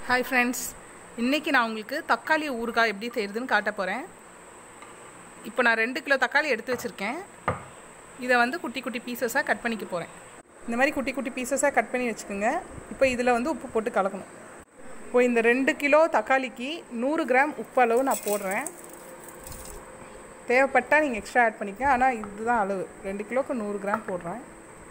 hi friends இன்றைக்கி நான் உங்களுக்கு தக்காளி ஊறுகாய் எப்படி செய்கிறதுன்னு காட்ட போகிறேன் இப்போ நான் ரெண்டு கிலோ தக்காளி எடுத்து வச்சுருக்கேன் இதை வந்து குட்டி குட்டி பீசஸாக கட் பண்ணிக்க போகிறேன் இந்த மாதிரி குட்டி குட்டி பீசஸாக கட் பண்ணி வச்சுக்கோங்க இப்போ இதில் வந்து உப்பு போட்டு கலக்கணும் இப்போ இந்த ரெண்டு கிலோ தக்காளிக்கு நூறு கிராம் உப்பு அளவு நான் போடுறேன் தேவைப்பட்டால் நீங்கள் எக்ஸ்ட்ரா ஆட் பண்ணிக்க ஆனால் இதுதான் அளவு ரெண்டு கிலோக்கு நூறு கிராம் போடுறேன்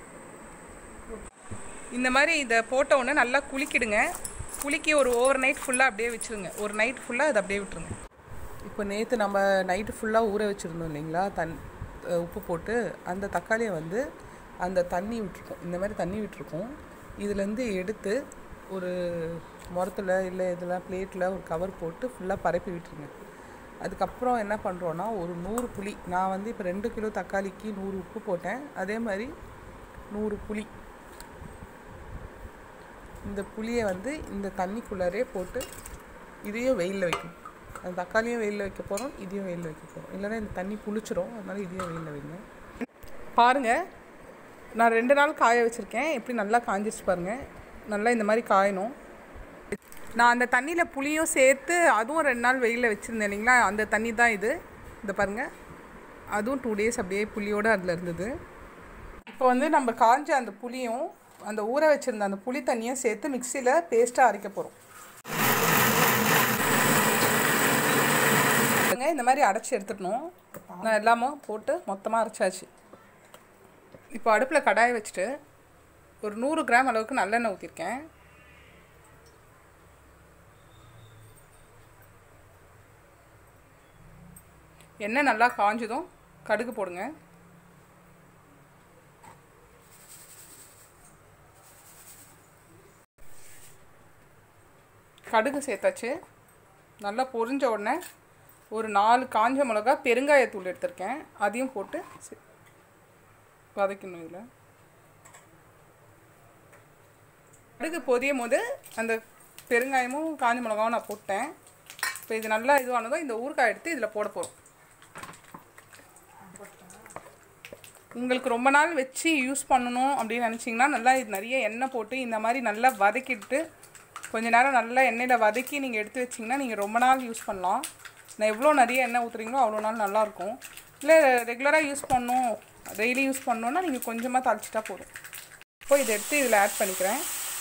இந்த மாதிரி இதை போட்ட உடனே நல்லா குளிக்கிடுங்க குலுக்கி ஒரு ஓவர் நைட் ஃபுல்லாக அப்படியே வச்சுருங்க ஒரு நைட் ஃபுல்லாக அதை அப்படியே விட்டுருங்க இப்போ நேற்று நம்ம நைட்டு ஃபுல்லாக ஊற வச்சுருந்தோம் இல்லைங்களா தன் அஹ் உப்பு போட்டு அந்த தக்காளியை வந்து அந்த தண்ணி விட்டுருக்கோம் இந்த மாதிரி தண்ணி விட்டுருக்கோம் இதுலேருந்து எடுத்து ஒரு முரத்தில் இல்லை இதில் பிளேட்டில் ஒரு கவர் போட்டு ஃபுல்லாக பரப்பி விட்டுருங்க அதுக்கப்புறம் என்ன பண்ணுறோன்னா ஒரு நூறு புளி நான் வந்து இப்போ ரெண்டு கிலோ தக்காளிக்கு நூறு உப்பு போட்டேன் அதே மாதிரி நூறு புளி இந்த புளியை வந்து இந்த தண்ணிக்குள்ளாரே போட்டு இதையும் வெயிலில் வைக்கணும் அந்த தக்காளியும் வெயிலில் வைக்க போகிறோம் இதையும் வெயிலில் வைக்க போகிறோம் இல்லைன்னா இந்த தண்ணி புளிச்சிரும் அதனால இதையும் வெயிலில் வைங்க பாருங்கள் நான் ரெண்டு நாள் காய வச்சுருக்கேன் எப்படி நல்லா காஞ்சிருச்சு பாருங்கள் நல்லா இந்த மாதிரி காயணும் நான் அந்த தண்ணியில் புளியும் சேர்த்து அதுவும் ரெண்டு நாள் வெயிலில் வச்சுருந்தேன் இல்லைங்களா அந்த தண்ணி தான் இது இந்த பாருங்கள் அதுவும் டூ டேஸ் அப்படியே புளியோடு அதில் இருந்தது இப்போ வந்து நம்ம காஞ்ச அந்த புளியும் அந்த ஊற வச்சுருந்த அந்த புளி தண்ணியும் சேர்த்து மிக்சியில் பேஸ்ட்டாக அரைக்க போகிறோம் இந்த மாதிரி அரைச்சி எடுத்துடணும் நான் எல்லாமும் போட்டு மொத்தமாக அரைச்சாச்சு இப்போ அடுப்பில் கடாயை வச்சுட்டு ஒரு நூறு கிராம் அளவுக்கு நல்லெண்ணெய் ஊற்றிருக்கேன் எண்ணெய் நல்லா காஞ்சதும் கடுகு போடுங்க கடுகு சேர்த்தாச்சு நல்லா பொரிஞ்ச உடனே ஒரு நாலு காஞ்ச மிளகா பெருங்காயத்தூள் எடுத்திருக்கேன் அதையும் போட்டு சே- வதக்கணும் இதில் கடுகு பொரியும் போது அந்த பெருங்காயமும் காஞ்ச மிளகாவும் நான் போட்டேன் இப்போ இது நல்லா இதுவானதும் இந்த ஊறுகாய் எடுத்து இதில் போட போகிறோம் உங்களுக்கு ரொம்ப நாள் வச்சு யூஸ் பண்ணணும் அப்படின்னு நினச்சிங்கன்னா நல்லா இது நிறைய எண்ணெய் போட்டு இந்த மாதிரி நல்லா வதக்கிட்டு கொஞ்ச நேரம் நல்லா எண்ணெயில் வதக்கி நீங்கள் எடுத்து வச்சிங்கன்னா நீங்கள் ரொம்ப நாள் யூஸ் பண்ணலாம் நான் எவ்வளோ நிறைய எண்ணெய் ஊற்றுறீங்களோ அவ்வளோ நாள் நல்லாயிருக்கும் இல்லை ரெகுலராக யூஸ் பண்ணணும் டெய்லி யூஸ் பண்ணணுன்னா நீங்கள் கொஞ்சமாக தாளிச்சிட்டா போதும் இப்போ இதை எடுத்து இதில் ஆட் பண்ணிக்கிறேன்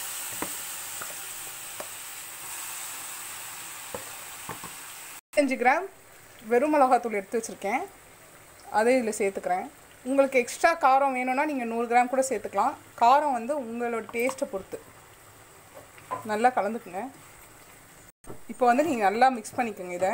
அஞ்சு கிராம் வெறும் மிளகாத்தூள் எடுத்து வச்சுருக்கேன் அதை இதில் சேர்த்துக்கிறேன் உங்களுக்கு எக்ஸ்ட்ரா காரம் வேணும்னா நீங்கள் நூறு கிராம் கூட சேர்த்துக்கலாம் காரம் வந்து உங்களோட டேஸ்ட்டை பொறுத்து நல்லா கலந்துக்குங்க இப்போ வந்து நீங்கள் நல்லா மிக்ஸ் பண்ணிக்கோங்க இதை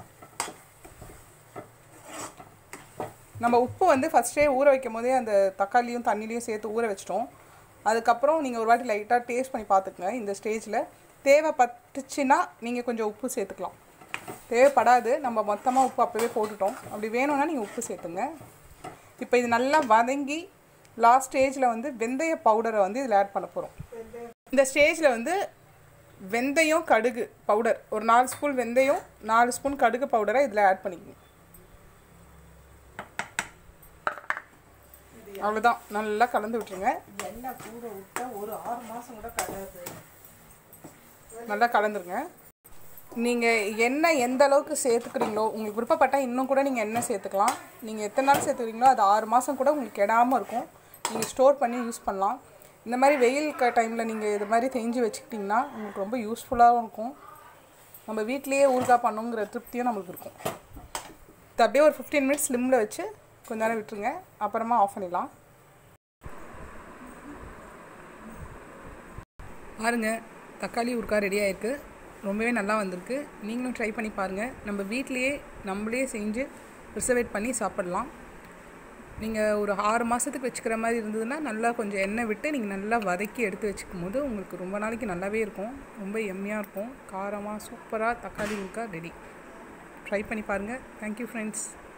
நம்ம உப்பு வந்து ஃபஸ்ட்டே ஊற வைக்கும் போதே அந்த தக்காளியும் தண்ணிலையும் சேர்த்து ஊற வச்சிட்டோம் அதுக்கப்புறம் நீங்கள் ஒரு வாட்டி லைட்டாக டேஸ்ட் பண்ணி பார்த்துக்குங்க இந்த ஸ்டேஜில் தேவைப்பட்டுச்சுன்னா நீங்கள் கொஞ்சம் உப்பு சேர்த்துக்கலாம் தேவைப்படாது நம்ம மொத்தமாக உப்பு அப்போவே போட்டுட்டோம் அப்படி வேணும்னா நீங்கள் உப்பு சேர்த்துங்க இப்போ இது நல்லா வதங்கி லாஸ்ட் ஸ்டேஜில் வந்து வெந்தய பவுடரை வந்து இதில் ஆட் பண்ண போகிறோம் இந்த ஸ்டேஜில் வந்து வெந்தயம் கடுகு பவுடர் ஒரு நாலு ஸ்பூன் வெந்தயம் நாலு ஸ்பூன் கடுகு பவுடரை இதில் ஆட் பண்ணிக்கணும் அவ்வளோதான் நல்லா கலந்து விட்டுருங்க எண்ணெய் கூட விட்டா ஒரு ஆறு மாதம் கூட கிடையாது நல்லா கலந்துருங்க நீங்கள் எண்ணெய் எந்த அளவுக்கு சேர்த்துக்கிறீங்களோ உங்களுக்கு விருப்பப்பட்டால் இன்னும் கூட நீங்கள் எண்ணெய் சேர்த்துக்கலாம் நீங்கள் எத்தனை நாள் சேர்த்துக்கிறீங்களோ அது ஆறு மாதம் கூட உங்களுக்கு கெடாமல் இருக்கும் நீங்கள் ஸ்டோர் பண்ணி யூஸ் பண்ணலாம் இந்த மாதிரி வெயில் க டைமில் நீங்கள் இது மாதிரி செஞ்சு வச்சுக்கிட்டிங்கன்னா உங்களுக்கு ரொம்ப யூஸ்ஃபுல்லாகவும் இருக்கும் நம்ம வீட்லேயே ஊறுகாய் பண்ணுங்கிற திருப்தியும் நம்மளுக்கு இருக்கும் இது அப்படியே ஒரு ஃபிஃப்டீன் மினிட்ஸ் ஸ்லிம்மில் வச்சு கொஞ்ச நேரம் விட்டுருங்க அப்புறமா ஆஃப் பண்ணிடலாம் பாருங்க தக்காளி ஊறுகாய் ரெடி ஆயிருக்கு ரொம்பவே நல்லா வந்திருக்கு நீங்களும் ட்ரை பண்ணி பாருங்கள் நம்ம வீட்லேயே நம்மளே செஞ்சு ப்ரிசர்வேட் பண்ணி சாப்பிடலாம் நீங்கள் ஒரு ஆறு மாதத்துக்கு வச்சுக்கிற மாதிரி இருந்ததுன்னா நல்லா கொஞ்சம் எண்ணெய் விட்டு நீங்கள் நல்லா வதக்கி எடுத்து வச்சுக்கும் போது உங்களுக்கு ரொம்ப நாளைக்கு நல்லாவே இருக்கும் ரொம்ப எம்மியாக இருக்கும் காரமாக சூப்பராக தக்காளி ஊறுகாய் ரெடி ட்ரை பண்ணி பாருங்கள் தேங்க்யூ ஃப்ரெண்ட்ஸ்